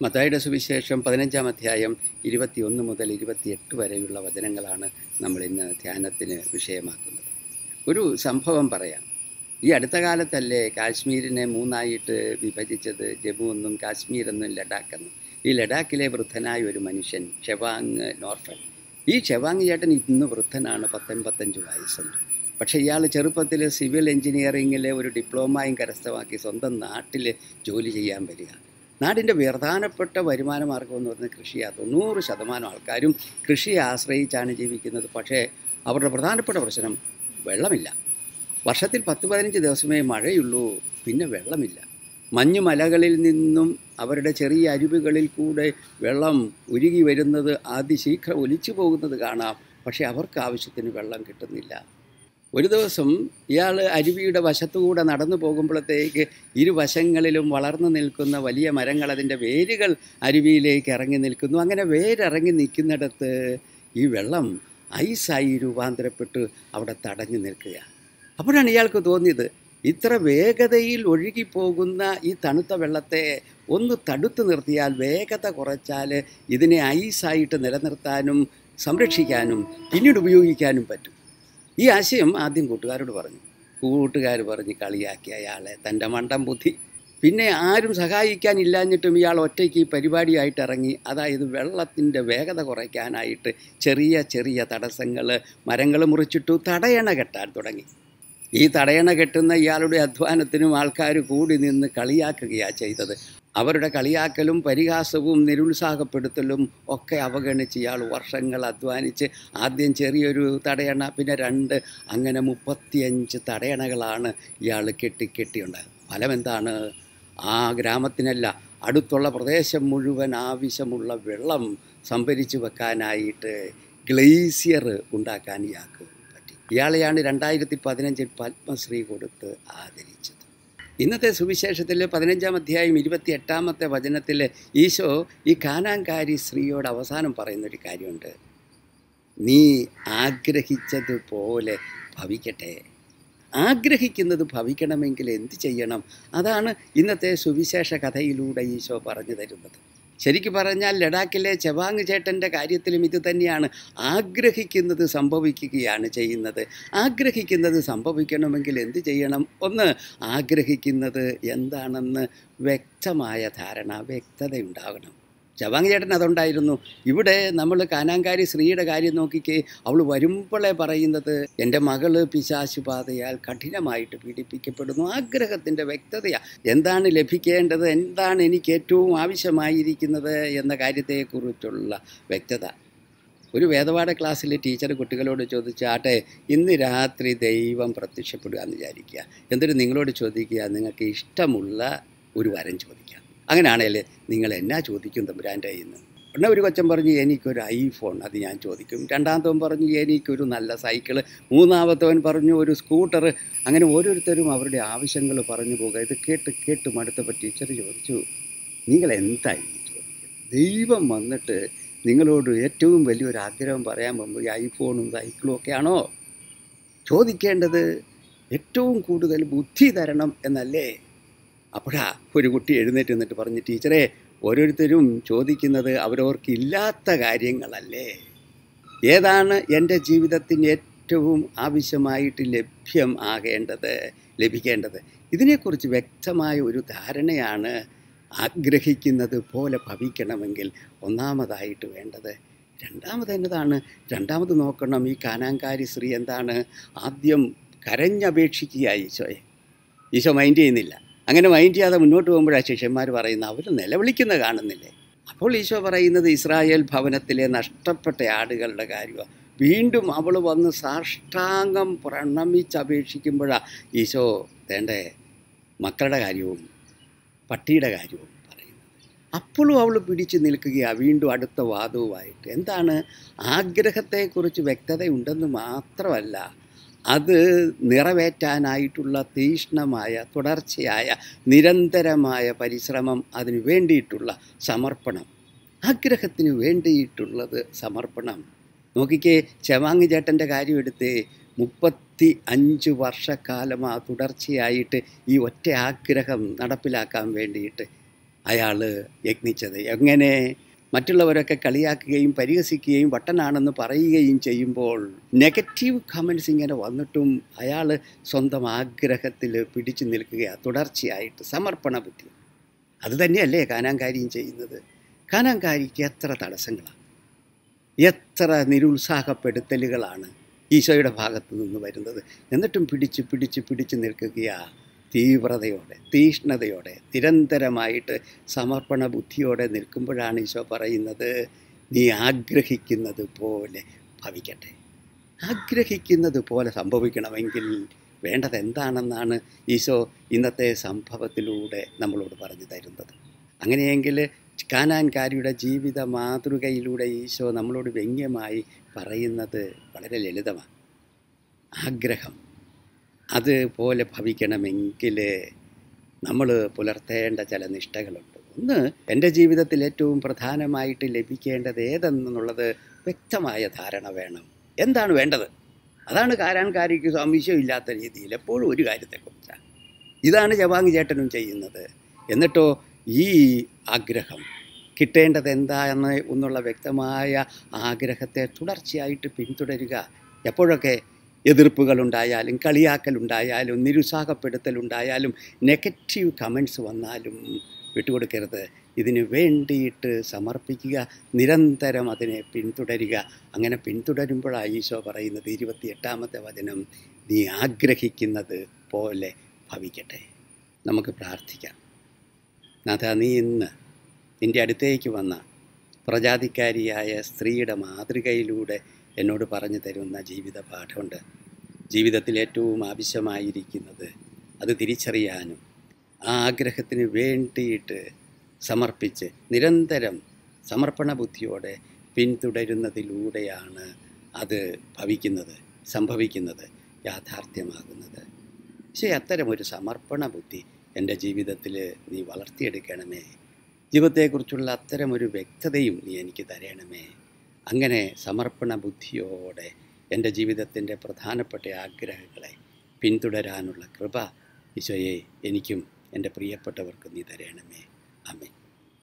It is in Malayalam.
മത്തായിയുടെ സുവിശേഷം പതിനഞ്ചാം അധ്യായം ഇരുപത്തിയൊന്ന് മുതൽ ഇരുപത്തിയെട്ട് വരെയുള്ള വചനങ്ങളാണ് നമ്മൾ ഇന്ന് ധ്യാനത്തിന് വിഷയമാക്കുന്നത് ഒരു സംഭവം പറയാം ഈ അടുത്ത കാലത്തല്ലേ കാശ്മീരിനെ മൂന്നായിട്ട് വിഭജിച്ചത് ജമ്മു എന്നും കാശ്മീർ എന്നും ലഡാക്ക് എന്നും ഈ ലഡാക്കിലെ വൃദ്ധനായ ഒരു മനുഷ്യൻ ഷെവാങ് നോർഫൽ ഈ ഷെവാങ് ചേട്ടൻ ഇന്ന് വൃദ്ധനാണ് പത്തൊൻപത്തഞ്ച് വയസ്സുണ്ട് പക്ഷേ ഇയാൾ ചെറുപ്പത്തിൽ സിവിൽ എഞ്ചിനീയറിങ്ങിലെ ഒരു ഡിപ്ലോമയും കരസ്ഥമാക്കി സ്വന്തം നാട്ടിൽ ജോലി ചെയ്യാൻ വരിക നാടിൻ്റെ പ്രധാനപ്പെട്ട വരുമാന മാർഗം എന്ന് പറയുന്നത് കൃഷിയാണ് തൊണ്ണൂറ് ശതമാനം ആൾക്കാരും കൃഷിയെ ആശ്രയിച്ചാണ് ജീവിക്കുന്നത് പക്ഷേ അവരുടെ പ്രധാനപ്പെട്ട പ്രശ്നം വെള്ളമില്ല വർഷത്തിൽ പത്ത് പതിനഞ്ച് ദിവസമേ മഴയുള്ളൂ പിന്നെ വെള്ളമില്ല മഞ്ഞുമലകളിൽ നിന്നും അവരുടെ ചെറിയ അരുവികളിൽ കൂടെ വെള്ളം ഉരുകി വരുന്നത് അതിശീഘ്രം ഒലിച്ചു പോകുന്നത് കാണാം പക്ഷേ അവർക്ക് ആവശ്യത്തിന് വെള്ളം കിട്ടുന്നില്ല ഒരു ദിവസം ഇയാൾ അരുവിയുടെ വശത്തുകൂടെ നടന്നു പോകുമ്പോഴത്തേക്ക് ഇരുവശങ്ങളിലും വളർന്നു നിൽക്കുന്ന വലിയ മരങ്ങൾ അതിൻ്റെ വേരുകൾ അരുവിയിലേക്ക് ഇറങ്ങി നിൽക്കുന്നു അങ്ങനെ വേരിറങ്ങി നിൽക്കുന്നിടത്ത് ഈ വെള്ളം ഐസായി രൂപാന്തരപ്പെട്ട് അവിടെ തടഞ്ഞു നിൽക്കുക അപ്പോഴാണ് ഇയാൾക്ക് തോന്നിയത് ഇത്ര വേഗതയിൽ ഒഴുകിപ്പോകുന്ന ഈ തണുത്ത വെള്ളത്തെ ഒന്ന് തടുത്തു നിർത്തിയാൽ വേഗത കുറച്ചാൽ ഇതിനെ ഐസായിട്ട് നിലനിർത്താനും സംരക്ഷിക്കാനും പിന്നീട് ഉപയോഗിക്കാനും പറ്റും ഈ ആശയം ആദ്യം കൂട്ടുകാരോട് പറഞ്ഞു കൂട്ടുകാർ പറഞ്ഞ് കളിയാക്കി അയാളെ തൻ്റെ മണ്ടം ബുദ്ധി പിന്നെ ആരും സഹായിക്കാനില്ലാഞ്ഞിട്ടും ഇയാൾ ഒറ്റയ്ക്ക് ഈ പരിപാടിയായിട്ട് ഇറങ്ങി അതായത് വെള്ളത്തിൻ്റെ വേഗത കുറയ്ക്കാനായിട്ട് ചെറിയ ചെറിയ തടസ്സങ്ങൾ മരങ്ങൾ മുറിച്ചിട്ടു തടയണ കെട്ടാൻ തുടങ്ങി ഈ തടയണ കെട്ടുന്ന ഇയാളുടെ അധ്വാനത്തിനും ആൾക്കാർ കൂടി നിന്ന് കളിയാക്കുകയാണ് ചെയ്തത് അവരുടെ കളിയാക്കലും പരിഹാസവും നിരുത്സാഹപ്പെടുത്തലും ഒക്കെ അവഗണിച്ച് ഇയാൾ വർഷങ്ങൾ അധ്വാനിച്ച് ആദ്യം ചെറിയൊരു തടയണ പിന്നെ രണ്ട് അങ്ങനെ മുപ്പത്തിയഞ്ച് തടയണകളാണ് ഇയാൾ കെട്ടി കെട്ടിയുണ്ടായത് ഫലം എന്താണ് ആ ഗ്രാമത്തിനല്ല അടുത്തുള്ള പ്രദേശം മുഴുവൻ ആവശ്യമുള്ള വെള്ളം സംഭരിച്ചു വെക്കാനായിട്ട് ഗ്ലേസിയർ ഉണ്ടാക്കാൻ ഇയാൾക്ക് പറ്റി ഇയാളെയാണ് രണ്ടായിരത്തി പതിനഞ്ചിൽ പത്മശ്രീ കൊടുത്ത് ആദരിച്ചത് ഇന്നത്തെ സുവിശേഷത്തിൽ പതിനഞ്ചാം അധ്യായം ഇരുപത്തി എട്ടാമത്തെ വചനത്തിൽ ഈശോ ഈ കാനാങ്കാരി സ്ത്രീയോട് അവസാനം പറയുന്നൊരു കാര്യമുണ്ട് നീ ആഗ്രഹിച്ചതുപോലെ ഭവിക്കട്ടെ ആഗ്രഹിക്കുന്നത് ഭവിക്കണമെങ്കിൽ എന്ത് ചെയ്യണം അതാണ് ഇന്നത്തെ സുവിശേഷ കഥയിലൂടെ ഈശോ പറഞ്ഞു തരുന്നത് ശരിക്കും പറഞ്ഞാൽ ലഡാക്കിലെ ചെവാങ് ചേട്ടൻ്റെ കാര്യത്തിലും ഇത് തന്നെയാണ് ആഗ്രഹിക്കുന്നത് സംഭവിക്കുകയാണ് ചെയ്യുന്നത് ആഗ്രഹിക്കുന്നത് സംഭവിക്കണമെങ്കിൽ എന്ത് ചെയ്യണം ഒന്ന് ആഗ്രഹിക്കുന്നത് എന്താണെന്ന് വ്യക്തമായ ധാരണ വ്യക്തതയുണ്ടാകണം ചവാങ് ചേട്ടൻ അതുണ്ടായിരുന്നു ഇവിടെ നമ്മൾ കാനാങ്കാരി സ്ത്രീയുടെ കാര്യം നോക്കിക്കേ അവൾ വരുമ്പോഴേ പറയുന്നത് എൻ്റെ മകള് പിശാശുപാതയാൽ കഠിനമായിട്ട് പീഡിപ്പിക്കപ്പെടുന്നു ആഗ്രഹത്തിൻ്റെ വ്യക്തതയാണ് എന്താണ് ലഭിക്കേണ്ടത് എന്താണ് എനിക്ക് ഏറ്റവും ആവശ്യമായിരിക്കുന്നത് എന്ന കാര്യത്തെക്കുറിച്ചുള്ള വ്യക്തത ഒരു വേദപാഠ ക്ലാസ്സിലെ ടീച്ചർ കുട്ടികളോട് ചോദിച്ചു ആട്ടെ ഇന്ന് രാത്രി ദൈവം പ്രത്യക്ഷപ്പെടുക എന്ന് വിചാരിക്കുക എന്നിട്ട് നിങ്ങളോട് ചോദിക്കുക നിങ്ങൾക്ക് ഇഷ്ടമുള്ള ഒരു വരം ചോദിക്കാം അങ്ങനെയാണേൽ നിങ്ങൾ എന്നാ ചോദിക്കും തമ്പുരാൻ്റെ ഇന്ന് ഉടനെ ഒരു കൊച്ചൻ പറഞ്ഞു എനിക്കൊരു ഐഫോൺ അത് ഞാൻ ചോദിക്കും രണ്ടാമത്തവൻ പറഞ്ഞു എനിക്കൊരു നല്ല സൈക്കിള് മൂന്നാമത്തവൻ പറഞ്ഞു ഒരു സ്കൂട്ടർ അങ്ങനെ ഓരോരുത്തരും അവരുടെ ആവശ്യങ്ങൾ പറഞ്ഞു പോകുക ഇത് കേട്ട് കേട്ട് മടുത്തപ്പോൾ ടീച്ചർ ചോദിച്ചു നിങ്ങൾ എന്തായി ചോദിക്കുന്നത് ദൈവം വന്നിട്ട് നിങ്ങളോട് ഏറ്റവും വലിയൊരു ആഗ്രഹം പറയാൻ പോകുമ്പോൾ ഈ ഐഫോണും സൈക്കിളും ഒക്കെയാണോ ചോദിക്കേണ്ടത് ഏറ്റവും കൂടുതൽ ബുദ്ധി തരണം എന്നല്ലേ അപ്പോഴാ ഒരു കുട്ടി എഴുന്നേറ്റ് നിന്നിട്ട് പറഞ്ഞു ടീച്ചറെ ഓരോരുത്തരും ചോദിക്കുന്നത് അവരവർക്കില്ലാത്ത കാര്യങ്ങളല്ലേ ഏതാണ് എൻ്റെ ജീവിതത്തിന് ഏറ്റവും ആവശ്യമായിട്ട് ലഭ്യം ആകേണ്ടത് ലഭിക്കേണ്ടത് ഇതിനെക്കുറിച്ച് വ്യക്തമായ ഒരു ധാരണയാണ് ആഗ്രഹിക്കുന്നത് പോലെ ഭവിക്കണമെങ്കിൽ ഒന്നാമതായിട്ട് വേണ്ടത് രണ്ടാമത് എന്നതാണ് രണ്ടാമത് നോക്കണം ഈ കാനാങ്കാരി സ്ത്രീ എന്താണ് ആദ്യം കരഞ്ഞപേക്ഷിക്കുക ഈശോയെ ഈശോ മൈൻഡ് ചെയ്യുന്നില്ല അങ്ങനെ മൈൻഡ് ചെയ്യാതെ മുന്നോട്ട് പോകുമ്പോഴാണ് ശിഷ്യന്മാർ പറയുന്നത് അവർ നിലവിളിക്കുന്ന കാണുന്നില്ലേ അപ്പോൾ ഈശോ പറയുന്നത് ഇസ്രായേൽ ഭവനത്തിലെ നഷ്ടപ്പെട്ട ആടുകളുടെ കാര്യമാണ് വീണ്ടും അവൾ വന്ന് സാഷ്ടാംഗം പ്രണമിച്ചപേക്ഷിക്കുമ്പോഴാണ് ഈശോ വേണ്ടേ മക്കളുടെ കാര്യവും പട്ടിയുടെ കാര്യവും പറയുന്നത് അപ്പോഴും അവൾ പിടിച്ചു നിൽക്കുകയാണ് വീണ്ടും അടുത്ത വാദവുമായിട്ട് എന്താണ് ആഗ്രഹത്തെക്കുറിച്ച് വ്യക്തതയുണ്ടെന്ന് മാത്രമല്ല അത് നിറവേറ്റാനായിട്ടുള്ള തീഷ്ണമായ തുടർച്ചയായ നിരന്തരമായ പരിശ്രമം അതിനു വേണ്ടിയിട്ടുള്ള സമർപ്പണം ആഗ്രഹത്തിന് വേണ്ടിയിട്ടുള്ളത് സമർപ്പണം നോക്കിക്കേ ചെവാങ് ചേട്ടൻ്റെ കാര്യം എടുത്ത് മുപ്പത്തി അഞ്ച് വർഷക്കാലം ആ തുടർച്ചയായിട്ട് ഈ ഒറ്റ ആഗ്രഹം നടപ്പിലാക്കാൻ വേണ്ടിയിട്ട് അയാൾ യത്നിച്ചത് എങ്ങനെ മറ്റുള്ളവരൊക്കെ കളിയാക്കുകയും പരിഹസിക്കുകയും വട്ടനാണെന്ന് പറയുകയും ചെയ്യുമ്പോൾ നെഗറ്റീവ് കമൻസ് ഇങ്ങനെ വന്നിട്ടും അയാൾ സ്വന്തം ആഗ്രഹത്തിൽ പിടിച്ചു നിൽക്കുകയാണ് തുടർച്ചയായിട്ട് സമർപ്പണ ബുദ്ധി അത് തന്നെയല്ലേ കാനാങ്കാരിയും ചെയ്യുന്നത് കാനാങ്കാരിക്ക് എത്ര തടസ്സങ്ങളാണ് എത്ര നിരുത്സാഹപ്പെടുത്തലുകളാണ് ഈശോയുടെ ഭാഗത്തു നിന്ന് വരുന്നത് എന്നിട്ടും പിടിച്ച് പിടിച്ച് പിടിച്ച് നിൽക്കുകയാ തീവ്രതയോടെ തീഷ്ണതയോടെ നിരന്തരമായിട്ട് സമർപ്പണ ബുദ്ധിയോടെ നിൽക്കുമ്പോഴാണ് ഈശോ പറയുന്നത് നീ ആഗ്രഹിക്കുന്നത് പോലെ ഭവിക്കട്ടെ ആഗ്രഹിക്കുന്നത് പോലെ സംഭവിക്കണമെങ്കിൽ വേണ്ടത് എന്താണെന്നാണ് ഈശോ ഇന്നത്തെ സംഭവത്തിലൂടെ നമ്മളോട് പറഞ്ഞു തരുന്നത് അങ്ങനെയെങ്കിൽ കാനാൻകാരിയുടെ ജീവിത മാതൃകയിലൂടെ ഈശോ നമ്മളോട് വ്യംഗ്യമായി പറയുന്നത് വളരെ ലളിതമാണ് ആഗ്രഹം അതുപോലെ ഭവിക്കണമെങ്കിൽ നമ്മൾ പുലർത്തേണ്ട ചില നിഷ്ഠകളുണ്ട് ഒന്ന് എൻ്റെ ജീവിതത്തിൽ ഏറ്റവും പ്രധാനമായിട്ട് ലഭിക്കേണ്ടത് ഏതെന്നുള്ളത് വ്യക്തമായ ധാരണ വേണം എന്താണ് വേണ്ടത് അതാണ് കാരാൻകാരിക്ക് സംശയമില്ലാത്ത രീതിയിൽ എപ്പോഴും ഒരു കാര്യത്തെക്കുറിച്ചാണ് ഇതാണ് ജവാങ് ചേട്ടനും ചെയ്യുന്നത് എന്നിട്ടോ ഈ ആഗ്രഹം കിട്ടേണ്ടത് എന്താണെന്ന് എന്നുള്ള വ്യക്തമായ ആഗ്രഹത്തെ തുടർച്ചയായിട്ട് പിന്തുടരുക എപ്പോഴൊക്കെ എതിർപ്പുകളുണ്ടായാലും കളിയാക്കലുണ്ടായാലും നിരുത്സാഹപ്പെടുത്തലുണ്ടായാലും നെഗറ്റീവ് കമൻസ് വന്നാലും വിട്ടുകൊടുക്കരുത് ഇതിന് വേണ്ടിയിട്ട് സമർപ്പിക്കുക നിരന്തരം അതിനെ പിന്തുടരുക അങ്ങനെ പിന്തുടരുമ്പോഴാണ് ഈശോ പറയുന്നത് ഇരുപത്തിയെട്ടാമത്തെ വചനം നീ ആഗ്രഹിക്കുന്നത് പോലെ ഭവിക്കട്ടെ നമുക്ക് പ്രാർത്ഥിക്കാം നാഥ നീ ഇന്ന് നിൻ്റെ അടുത്തേക്ക് വന്ന പ്രജാതിക്കാരിയായ സ്ത്രീയുടെ മാതൃകയിലൂടെ എന്നോട് പറഞ്ഞു തരുന്ന ജീവിത പാഠമുണ്ട് ജീവിതത്തിൽ ഏറ്റവും ആവശ്യമായിരിക്കുന്നത് അത് തിരിച്ചറിയാനും ആ ആഗ്രഹത്തിന് വേണ്ടിയിട്ട് സമർപ്പിച്ച് നിരന്തരം സമർപ്പണ ബുദ്ധിയോടെ പിന്തുടരുന്നതിലൂടെയാണ് അത് ഭവിക്കുന്നത് സംഭവിക്കുന്നത് യാഥാർത്ഥ്യമാകുന്നത് പക്ഷേ അത്തരമൊരു സമർപ്പണ ബുദ്ധി എൻ്റെ ജീവിതത്തിൽ നീ വളർത്തിയെടുക്കണമേ ജീവിതത്തെക്കുറിച്ചുള്ള അത്തരമൊരു വ്യക്തതയും നീ എനിക്ക് തരണമേ അങ്ങനെ സമർപ്പണ ബുദ്ധിയോടെ എൻ്റെ ജീവിതത്തിൻ്റെ പ്രധാനപ്പെട്ട ആഗ്രഹങ്ങളെ പിന്തുടരാനുള്ള കൃപ ഈശോയെ എനിക്കും എൻ്റെ പ്രിയപ്പെട്ടവർക്കും നീ തരണമേ അമ്മേ